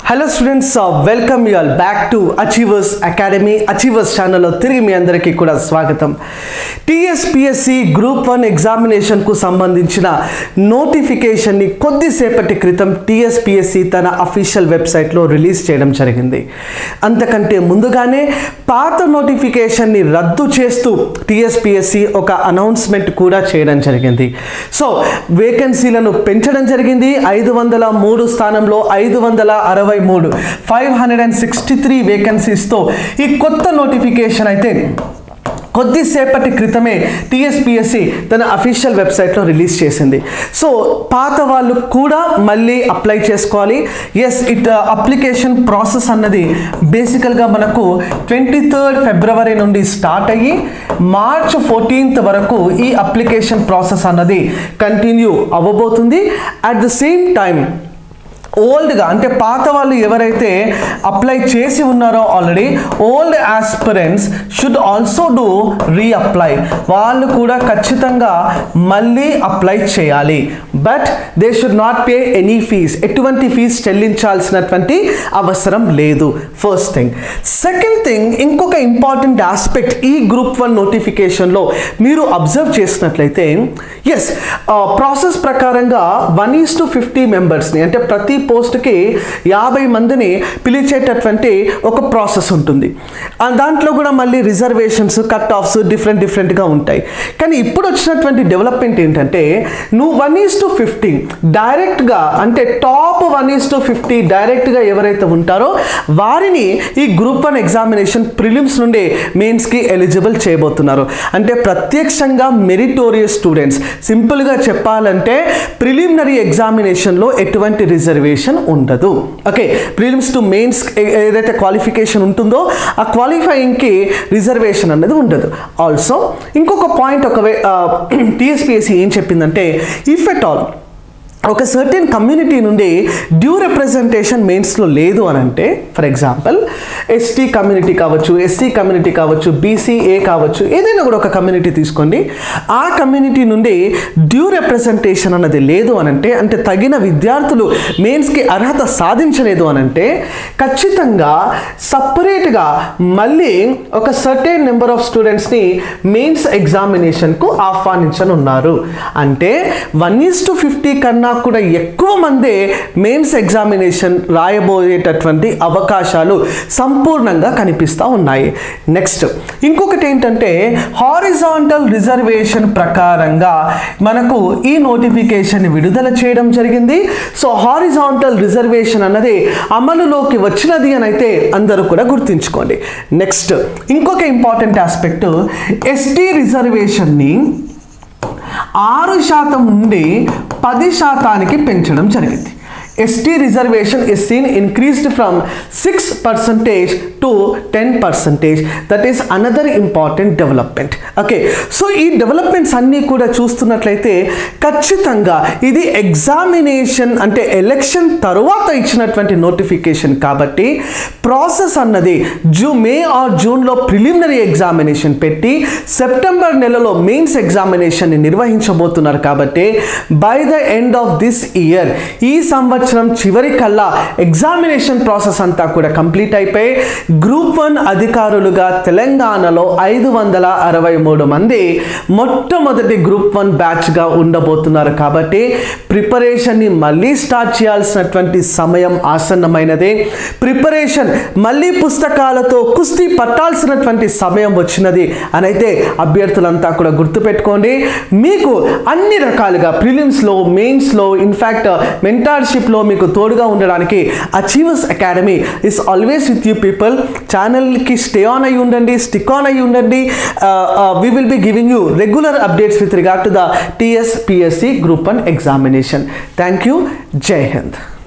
hello students welcome you all back to achievers academy achievers ఛానల్లో తిరిగి మీ అందరికీ కూడా స్వాగతం టీఎస్పిఎస్సి గ్రూప్ వన్ ఎగ్జామినేషన్కు సంబంధించిన నోటిఫికేషన్ని కొద్దిసేపటి క్రితం టీఎస్పిఎస్సి తన అఫీషియల్ వెబ్సైట్లో రిలీజ్ చేయడం జరిగింది అంతకంటే ముందుగానే పాత నోటిఫికేషన్ని రద్దు చేస్తూ టీఎస్పిఎస్సి ఒక అనౌన్స్మెంట్ కూడా చేయడం జరిగింది సో వేకెన్సీలను పెంచడం జరిగింది ఐదు వందల మూడు స్థానంలో ఐదు వందల అరవై మూడు five hundred and sixty three వేకెన్సీస్తో ఈ కొత్త నోటిఫికేషన్ అయితే కొద్దిసేపటి క్రితమే టీఎస్పిఎస్సి తన అఫీషియల్ వెబ్సైట్లో రిలీజ్ చేసింది సో పాత వాళ్ళు కూడా మళ్ళీ అప్లై చేసుకోవాలి ఎస్ ఇట్ అప్లికేషన్ ప్రాసెస్ అన్నది బేసికల్గా మనకు ట్వంటీ థర్డ్ ఫిబ్రవరి నుండి స్టార్ట్ అయ్యి మార్చ్ ఫోర్టీన్త్ వరకు ఈ అప్లికేషన్ ప్రాసెస్ అన్నది కంటిన్యూ అవ్వబోతుంది అట్ ద సేమ్ టైం ఓల్డ్గా అంటే పాత వాళ్ళు ఎవరైతే అప్లై చేసి ఉన్నారో already old aspirants should also do reapply వాళ్ళు కూడా ఖచ్చితంగా మళ్ళీ అప్లై చేయాలి but they should not pay any fees ఎటువంటి ఫీజ్ చెల్లించాల్సినటువంటి అవసరం లేదు ఫస్ట్ థింగ్ సెకండ్ థింగ్ ఇంకొక ఇంపార్టెంట్ ఆస్పెక్ట్ ఈ గ్రూప్ వన్ నోటిఫికేషన్లో మీరు అబ్జర్వ్ చేసినట్లయితే ఎస్ ప్రాసెస్ ప్రకారంగా వన్ ఈస్ టు ఫిఫ్టీ మెంబర్స్ని అంటే ప్రతి పోస్ట్కి యాభై మందిని పిలిచేటటువంటి ఒక ప్రాసెస్ ఉంటుంది ఆ దాంట్లో కూడా మళ్ళీ రిజర్వేషన్స్ కట్ ఆఫ్స్ డిఫరెంట్ డిఫరెంట్గా ఉంటాయి కానీ ఇప్పుడు వచ్చినటువంటి డెవలప్మెంట్ ఏంటంటే నువ్వు వన్ ఈస్ టు ఫిఫ్టీ డైరెక్ట్గా అంటే top one is to fifty డైరెక్ట్గా ఎవరైతే ఉంటారో వారిని ఈ గ్రూప్ వన్ ఎగ్జామినేషన్ ప్రిలిమ్స్ నుండి మెయిన్స్కి ఎలిజిబుల్ చేయబోతున్నారు అంటే ప్రత్యక్షంగా మెరిటోరియస్ స్టూడెంట్స్ సింపుల్గా చెప్పాలంటే ప్రిలిమినరీ ఎగ్జామినేషన్లో ఎటువంటి రిజర్వేషన్ ఉండదు ఓకే ప్రిలిమ్స్ టు మెయిన్స్ ఏదైతే క్వాలిఫికేషన్ ఉంటుందో ఆ క్వాలిఫైయింగ్కి రిజర్వేషన్ అనేది ఉండదు ఆల్సో ఇంకొక పాయింట్ ఒకవే టీఎస్పిఎస్సి ఏం చెప్పిందంటే ఇఫ్ ఎట్ ఆల్ ఒక సర్టెన్ కమ్యూనిటీ నుండి డ్యూ రిప్రజెంటేషన్ మెయిన్స్లో లేదు అని అంటే ఫర్ ఎగ్జాంపుల్ ఎస్టీ కమ్యూనిటీ కావచ్చు ఎస్సీ కమ్యూనిటీ కావచ్చు బీసీఏ కావచ్చు ఏదైనా కూడా ఒక కమ్యూనిటీ తీసుకోండి ఆ కమ్యూనిటీ నుండి డ్యూ రిప్రజెంటేషన్ అన్నది లేదు అని అంటే అంటే తగిన విద్యార్థులు మెయిన్స్కి అర్హత సాధించలేదు అని అంటే ఖచ్చితంగా సపరేట్గా మళ్ళీ ఒక సర్టెన్ నెంబర్ ఆఫ్ స్టూడెంట్స్ని మెయిన్స్ ఎగ్జామినేషన్కు ఆహ్వానించనున్నారు అంటే వన్ ఈస్ టు ఫిఫ్టీ కన్నా కూడా ఎక్కువ మందే మెయిన్స్ ఎగ్జామినేషన్ రాయబోయేటటువంటి అవకాశాలు సంపూర్ణంగా కనిపిస్తూ ఉన్నాయి నెక్స్ట్ ఇంకొకటి ఏంటంటే హారిజాంటల్ రిజర్వేషన్ ప్రకారంగా మనకు ఈ నోటిఫికేషన్ విడుదల చేయడం జరిగింది సో హారిజాంటల్ రిజర్వేషన్ అన్నది అమలులోకి వచ్చినది అని అయితే అందరూ కూడా గుర్తుంచుకోండి నెక్స్ట్ ఇంకొక ఇంపార్టెంట్ ఆస్పెక్ట్ ఎస్టీ రిజర్వేషన్ని ఆరు శాతం నుండి పది శాతానికి పెంచడం జరిగింది ST reservation is seen increased from six percentage to ten percentage that is another important development okay so ఈ డెవలప్మెంట్స్ అన్నీ కూడా చూస్తున్నట్లయితే ఖచ్చితంగా ఇది ఎగ్జామినేషన్ అంటే ఎలక్షన్ తరువాత ఇచ్చినటువంటి నోటిఫికేషన్ కాబట్టి ప్రాసెస్ అన్నది జూ మే ఆర్ జూన్లో ప్రిలిమినరీ ఎగ్జామినేషన్ పెట్టి సెప్టెంబర్ నెలలో మెయిన్స్ ఎగ్జామినేషన్ని నిర్వహించబోతున్నారు కాబట్టి by the end of this year ఈ సంవత్సరం చివరి కల్లా ఎగ్జామినేషన్ ప్రాసెస్ అంతా కూడా కంప్లీట్ అయిపోయి గ్రూప్ వన్ అధికారులుగా తెలంగాణలో ఐదు వందల అరవై మూడు మంది మొట్టమొదటి గ్రూప్ వన్ బ్యాచ్గా ఉండబోతున్నారు కాబట్టి ప్రిపరేషన్ని మళ్ళీ స్టార్ట్ చేయాల్సినటువంటి సమయం ఆసన్నమైనది ప్రిపరేషన్ మళ్ళీ పుస్తకాలతో కుస్తీ పట్టాల్సినటువంటి సమయం వచ్చినది అని అయితే అభ్యర్థులంతా కూడా గుర్తుపెట్టుకోండి మీకు అన్ని రకాలుగా ప్రిలిమ్స్లో మెయిన్స్లో ఇన్ఫ్యాక్ట్ మెంటార్షిప్లో మీకు తోడుగా ఉండడానికి achievers academy is always with you people ఛానల్కి స్టే ఆన్ అయి ఉండండి స్టిక్ ఆన్ అయి ఉండండి we will be giving you regular updates with regard to the TSPSC group one examination thank you Jai Hind